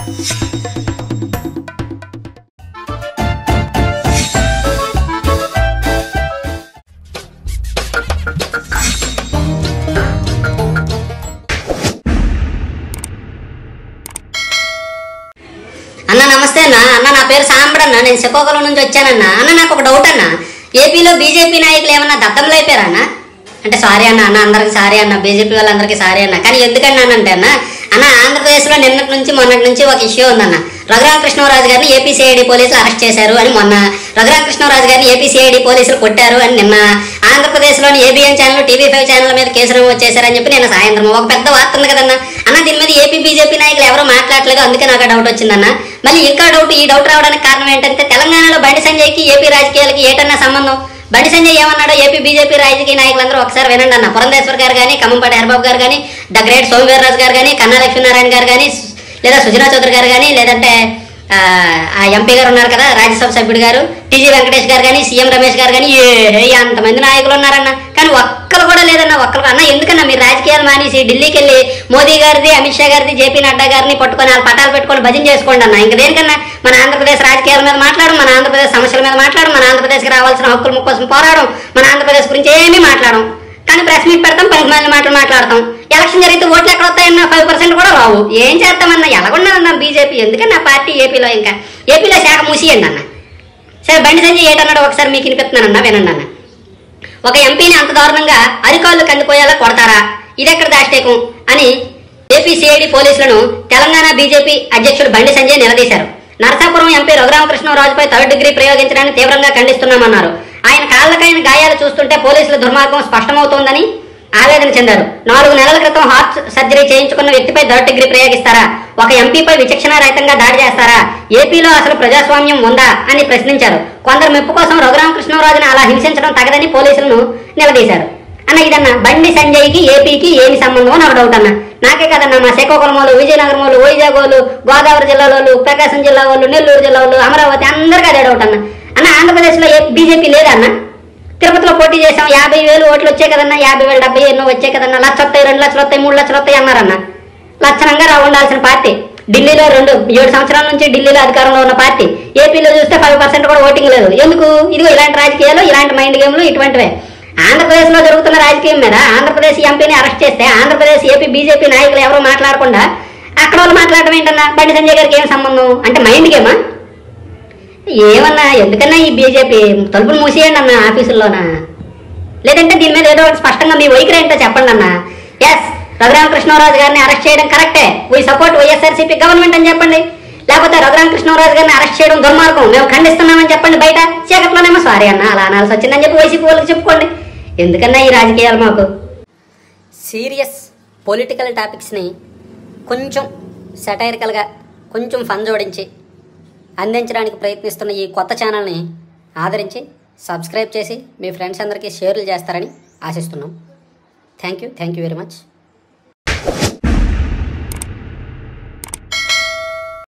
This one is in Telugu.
అన్న నమస్తే అన్న అన్న నా పేరు సాంబడన్న నేను శ్రీకాకుళం నుంచి వచ్చానన్న అన్న నాకు ఒక డౌట్ అన్న ఏపీలో బీజేపీ నాయకులు ఏమన్నా దత్తంలో అయిపోయారా అన్న అంటే సారీ అన్న అన్న అందరికి సారీ అన్న బీజేపీ వాళ్ళందరికీ సారీ అన్న కానీ ఎందుకన్నా అంటే అన్న అన్న ఆంధ్రప్రదేశ్లో నిన్నటి నుంచి మొన్నటి నుంచి ఒక ఇష్యూ ఉందన్న రఘురామకృష్ణరాజు గారిని ఏపీసీఐడి పోలీసులు అరెస్ట్ చేశారు అని మొన్న రఘురామకృష్ణరాజు గారిని ఏపీసీఐడి పోలీసులు కొట్టారు అని నిన్న ఆంధ్రప్రదేశ్లోని ABN channel TV five channel మీద కేసు నమోదు చేశారని చెప్పి నేను సాయంత్రం ఒక పెద్ద వార్త ఉంది కదన్న అన్న దీని మీద ఏపీ బీజేపీ నాయకులు ఎవరో మాట్లాడలేదు అందుకే నాకు ఆ డౌట్ వచ్చిందన్న మళ్ళీ ఇంకా డౌట్ ఈ డౌట్ రావడానికి కారణం ఏంటంటే తెలంగాణలో బండి సంజయ్కి ఏపీ రాజకీయాలకి ఏటన్నా సంబంధం బండి సంజయ్ ఏమన్నాడో ఏపీ బీజేపీ రాజకీయ నాయకులందరూ ఒకసారి వినండి అన్న పురంధేశ్వర్ గారు కానీ ఖమ్మంపాటి హరిబాబు గారు కానీ ద గ్రేట్ సోమవీర్రాజు గారు కానీ కన్నా లక్ష్మీనారాయణ గారు కానీ లేదా సుజనా చౌదరి గారు కానీ లేదంటే ఆ, ఆ ఎంపీ గారు ఉన్నారు కదా రాజ్యసభ సభ్యుడు గారు టీజీ వెంకటేష్ గారు కానీ సీఎం రమేష్ గారు కానీ ఏ అంతమంది నాయకులు ఉన్నారన్న కానీ ఒక్కరు కూడా లేదన్న ఒక్కరు అన్న ఎందుకన్నా మీరు రాజకీయాలు మానేసి ఢిల్లీకి వెళ్ళి మోదీ గారిది అమిత్ షా గారిది జేపీ నడ్డా గారిని పట్టుకొని వాళ్ళ పటాలు పెట్టుకొని భజన చేసుకోండి అన్న ఇంక దేనికన్నా మన ఆంధ్రప్రదేశ్ రాజకీయాల మీద మాట్లాడడం మన ఆంధ్రప్రదేశ్ సమస్యల మీద మాట్లాడడం మన ఆంధ్రప్రదేశ్కి రావాల్సిన హక్కుల కోసం పోరాడడం మన ఆంధ్రప్రదేశ్ గురించి ఏమీ మాట్లాడడం కానీ ప్రెస్ మీట్ పెడతాం పది మంది మాటలు మాట్లాడతాం ఎలక్షన్ జరిగితే ఓట్లు ఎక్కడ వస్తాయన్న ఫైవ్ పర్సెంట్ కూడా రావు ఏం చేస్తామన్నా ఎలాగున్నదన్న బీజేపీ ఎందుకన్నా పార్టీ ఏపీలో ఇంకా ఏపీలో శాఖ మూసియండి అన్న సరే బండి సంజయ్ ఏటన్నాడో ఒకసారి మీకు వినిపిస్తున్నానన్నా వినండి అన్న ఒక ఎంపీని అంత దారుణంగా అరికాళ్ళు కందిపోయేలా కొడతారా ఇదెక్కడ దాష్టేకం అని ఏపీ సిఐడి పోలీసులను తెలంగాణ బీజేపీ అధ్యక్షుడు బండి సంజయ్ నిలదీశారు నరసాపురం ఎంపీ రఘురామకృష్ణరాజుపై థర్డ్ డిగ్రీ ప్రయోగించడాన్ని తీవ్రంగా ఖండిస్తున్నామన్నారు ఆయన కాళ్ళకైన గాయాలు చూస్తుంటే పోలీసుల దుర్మార్గం స్పష్టమవుతోందని ఆవేదన చెందారు నాలుగు నెలల క్రితం హార్ట్ సర్జరీ చేయించుకున్న వ్యక్తిపై థర్డ్ డిగ్రీ ప్రయోగిస్తారా ఒక ఎంపీపై విచక్షణ రహితంగా దాడి చేస్తారా ఏపీలో అసలు ప్రజాస్వామ్యం ఉందా అని ప్రశ్నించారు కొందరు మెప్పు కోసం రఘురామకృష్ణరాజును అలా హింసించడం తగదని పోలీసులను నిలదీశారు అన్న ఇదన్న బండి సంజయ్కి ఏపీకి ఏమి సంబంధం నాకు డౌట్ అన్న నాకే కదన్న మా శ్రీకాకుళం వాళ్ళు విజయనగరం వాళ్ళు వైజాగ్ వాళ్ళు గోదావరి జిల్లా వాళ్ళు ప్రకాశం జిల్లా వాళ్ళు నెల్లూరు జిల్లా వాళ్ళు అమరావతి అందరికీ అదే డౌట్ అన్న అన్న ఆంధ్రప్రదేశ్లో ఏ బీజేపీ లేదా అన్న తిరుపతిలో పోటీ చేసాం యాభై వేలు ఓట్లు వచ్చాయి కదన్నా యాభై వేలు డెబ్బై ఎన్నో వచ్చాయి కదన్నా లక్ష వస్తాయి రెండు లక్షలు వస్తాయి మూడు లక్షలు వస్తాయి అన్నారన్న లక్షణంగా రా ఉండాల్సిన పార్టీ ఢిల్లీలో రెండు ఏడు సంవత్సరాల నుంచి ఢిల్లీలో అధికారంలో ఉన్న పార్టీ ఏపీలో చూస్తే ఫైవ్ పర్సెంట్ కూడా ఓటింగ్ లేదు ఎందుకు ఇదిగో ఇలాంటి రాజకీయాలు ఇలాంటి మైండ్ గేమ్లు ఇటువంటివే ఆంధ్రప్రదేశ్ లో జరుగుతున్న రాజకీయం మీద ఆంధ్రప్రదేశ్ ఎంపీని అరెస్ట్ చేస్తే ఆంధ్రప్రదేశ్ ఏపీ బీజేపీ నాయకులు ఎవరు మాట్లాడకుండా అక్కడ వాళ్ళు మాట్లాడడం ఏంటన్నా బండి సంజయ్ గారికి ఏం సంబంధం అంటే మైండ్ గేమా ఏమన్నా ఎందుకన్నా ఈ బీజేపీ తలుపులు మూసేయండి అన్న ఆఫీసుల్లోనా లేదంటే దీని మీద ఏదో ఒకటి స్పష్టంగా మీ వైఖరి ఏంటో చెప్పండి అన్న ఎస్ రఘురామకృష్ణరాజు గారిని అరెస్ట్ చేయడం కరెక్టే వీ సపోర్ట్ వైఎస్ఆర్సీపీ గవర్నమెంట్ అని చెప్పండి లేకపోతే రఘురామకృష్ణరాజు గారిని అరెస్ట్ చేయడం దుర్మార్గం మేము ఖండిస్తున్నామని చెప్పండి బయట చీకట్లోనేమో సారీ అన్న అలా అనాల్సి వచ్చిందని చెప్పి వైసీపీ వాళ్ళకి చెప్పుకోండి ఎందుకన్నా ఈ రాజకీయాలు మాకు సీరియస్ పొలిటికల్ టాపిక్స్ని కొంచెం సెటైరికల్గా కొంచెం ఫన్ జోడించి అందించడానికి ప్రయత్నిస్తున్న ఈ కొత్త ఛానల్ని ఆదరించి సబ్స్క్రైబ్ చేసి మీ ఫ్రెండ్స్ అందరికీ షేర్లు చేస్తారని ఆశిస్తున్నాం thank you thank you very much